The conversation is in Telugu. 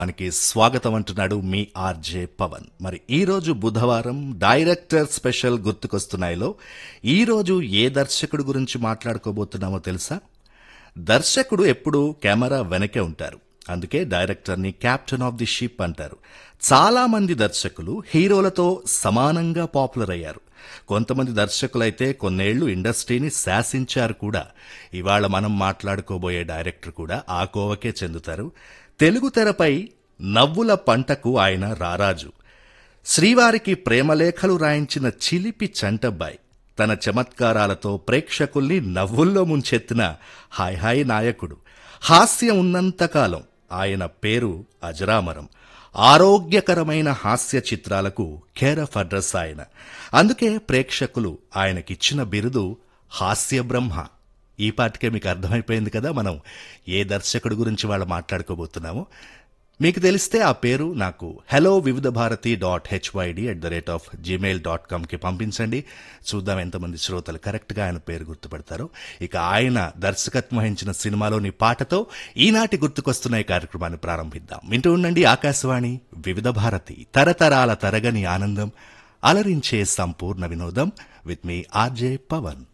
మనకి స్వాగతం అంటున్నాడు మీ ఆర్జే పవన్ మరి ఈ రోజు బుధవారం డైరెక్టర్ స్పెషల్ గుర్తుకొస్తున్నాయిలో ఈ రోజు ఏ దర్శకుడు గురించి మాట్లాడుకోబోతున్నామో తెలుసా దర్శకుడు ఎప్పుడూ కెమెరా వెనకే ఉంటారు అందుకే డైరెక్టర్ని క్యాప్టెన్ ఆఫ్ ది షిప్ అంటారు చాలా మంది దర్శకులు హీరోలతో సమానంగా పాపులర్ అయ్యారు కొంతమంది దర్శకులైతే కొన్నేళ్లు ఇండస్ట్రీని శాసించారు కూడా ఇవాళ మనం మాట్లాడుకోబోయే డైరెక్టర్ కూడా ఆ కోవకే చెందుతారు తెలుగు తెరపై నవ్వుల పంటకు ఆయన రారాజు శ్రీవారికి ప్రేమలేఖలు రాయించిన చిలిపి చంటబ్బాయ్ తన చమత్కారాలతో ప్రేక్షకుల్ని నవ్వుల్లో ముంచెత్తిన హాయ్ హాయ్ నాయకుడు హాస్యం ఉన్నంతకాలం ఆయన పేరు అజరామరం ఆరోగ్యకరమైన హాస్య చిత్రాలకు కేర్ ఆఫ్ అడ్రస్ ఆయన అందుకే ప్రేక్షకులు ఆయనకిచ్చిన బిరుదు హాస్య బ్రహ్మ ఈ పాటికే మీకు అర్థమైపోయింది కదా మనం ఏ దర్శకుడు గురించి వాళ్ళు మాట్లాడుకోబోతున్నామో మీకు తెలిస్తే ఆ పేరు నాకు hello Vividh Bharati dot HYD at the rate of Gmail dot కామ్కి పంపించండి చూద్దాం ఎంతమంది శ్రోతలు కరెక్ట్గా ఆయన పేరు గుర్తుపడతారో ఇక ఆయన దర్శకత్వం వహించిన సినిమాలోని పాటతో ఈనాటి గుర్తుకొస్తున్న ఈ కార్యక్రమాన్ని ప్రారంభిద్దాం వింటూ ఉండండి ఆకాశవాణి వివిధ భారతి తరతరాల తరగని ఆనందం అలరించే సంపూర్ణ వినోదం విత్ మీ ఆర్జే పవన్